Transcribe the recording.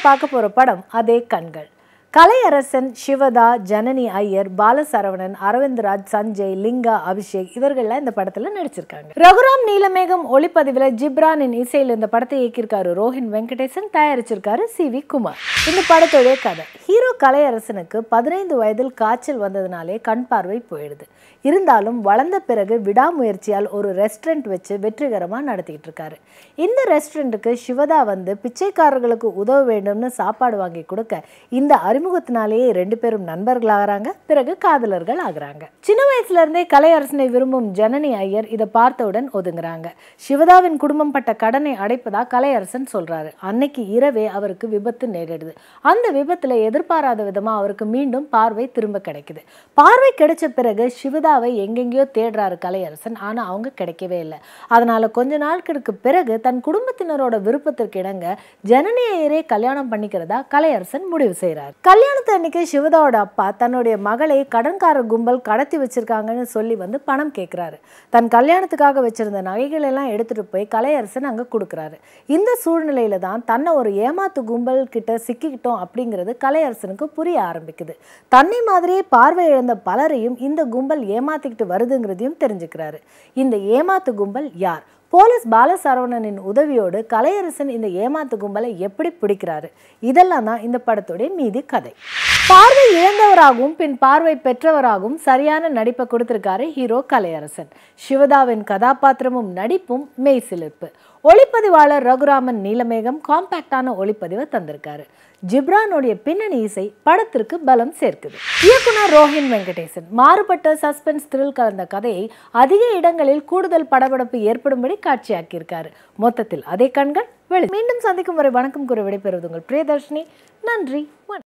பார்க்க போற படம் அதே கண்கள் கலையரசன் சிவதா ஜனனி ஐயர் பாலசரவணன் அரவிந்த்ராஜ் சஞ்சய் லிங்கா அபிஷேக் இவர்கள்லாம் இந்த படத்துல நடிச்சிருக்காங்க ரகுராம் நீலமேகம் ஒளிப்பதிவுல ஜிப்ரானின் இசையில் இந்த படத்தை இயக்கியிருக்காரு ரோஹின் வெங்கடேசன் தயாரிச்சிருக்காரு சி வி குமார் இந்த படத்துடைய கதை ஹீரோ கலையரசனுக்கு பதினைந்து வயதில் காய்ச்சல் வந்ததுனாலே கண் பார்வை போயிடுது இருந்தாலும் வளர்ந்த பிறகு விடாமுயற்சியால் ஒரு ரெஸ்டாரண்ட் வச்சு வெற்றிகரமாக நடத்திக்கிட்டு இருக்காரு இந்த ரெஸ்டாரண்ட்டுக்கு சிவதா வந்து பிச்சைக்காரர்களுக்கு உதவ வேண்டும்னு சாப்பாடு வாங்கி கொடுக்க இந்த அறிமுகத்தினாலேயே ரெண்டு பேரும் நண்பர்கள் ஆகிறாங்க பிறகு காதலர்கள் ஆகுறாங்க சின்ன வயசுல இருந்தே கலையரசனை விரும்பும் ஜனனி ஐயர் இதை பார்த்தவுடன் ஒதுங்குறாங்க சிவதாவின் குடும்பம் பட்ட கடனை அடைப்பதா கலையரசன் சொல்றாரு அன்னைக்கு இரவே அவருக்கு விபத்து நேரிடுது அந்த விபத்துல எதிர்பாராத விதமா அவருக்கு மீண்டும் பார்வை திரும்ப கிடைக்குது பார்வை கிடைச்ச பிறகு சிவதாவை எங்கெங்கேயோ தேடுறாரு கலையரசன் ஆனா அவங்க கிடைக்கவே இல்லை அதனால கொஞ்ச நாட்களுக்கு பிறகு தன் குடும்பத்தினரோட விருப்பத்திற்கு இணங்க ஜனனி ஐயரே கல்யாணம் பண்ணிக்கிறதா கலையரசன் முடிவு செய்றார் கல்யாணத்து அன்னைக்கு சிவதாவோட அப்பா தன்னுடைய மகளை கடன்காரர் கும்பல் கடத்தி வச்சிருக்காங்கன்னு சொல்லி வந்து பணம் கேட்குறாரு தன் கல்யாணத்துக்காக வச்சிருந்த நகைகள் எல்லாம் எடுத்துட்டு போய் கலையரசன் அங்க கொடுக்குறாரு இந்த சூழ்நிலையில தான் தன்னை ஒரு ஏமாத்து கும்பல் கிட்ட சிக்கிக்கிட்டோம் அப்படிங்கிறது கலையரசனுக்கு புரிய ஆரம்பிக்குது தன்னை மாதிரியே பார்வை இழந்த பலரையும் இந்த கும்பல் ஏமாத்திக்கிட்டு வருதுங்கிறதையும் தெரிஞ்சுக்கிறாரு இந்த ஏமாத்து கும்பல் யார் போலீஸ் பாலசரவணனின் உதவியோடு கலையரசன் இந்த ஏமாத்து கும்பலை எப்படி பிடிக்கிறாரு இதெல்லாம் தான் இந்த படத்துடைய மீதி கதை பார்வை இழந்தவராகவும் பின் பார்வை பெற்றவராகவும் சரியான நடிப்பை கொடுத்திருக்காரு ஹீரோ கலையரசன் சிவதாவின் கதாபாத்திரமும் நடிப்பும் மெய் சிலிர்ப்பு ஒளிப்பதிவாளர் ரகுராமன் நீலமேகம் காம்பேக்டான ஒளிப்பதிவை தந்திருக்காரு ஜிப்ரானுடைய பின்னணி இசை படத்திற்கு பலம் சேர்க்குது இயக்குனர் ரோஹின் வெங்கடேசன் மாறுபட்ட சஸ்பென்ஸ் த்ரில் கலந்த கதையை அதிக இடங்களில் கூடுதல் படபடப்பு ஏற்படும்படி காட்சியாக்கியிருக்காரு மொத்தத்தில் அதே கண்கள் வெளி மீண்டும் சந்திக்கும் வரை வணக்கம் கூற விடைபெறுவது உங்கள் பிரியதர்ஷினி நன்றி வணக்கம்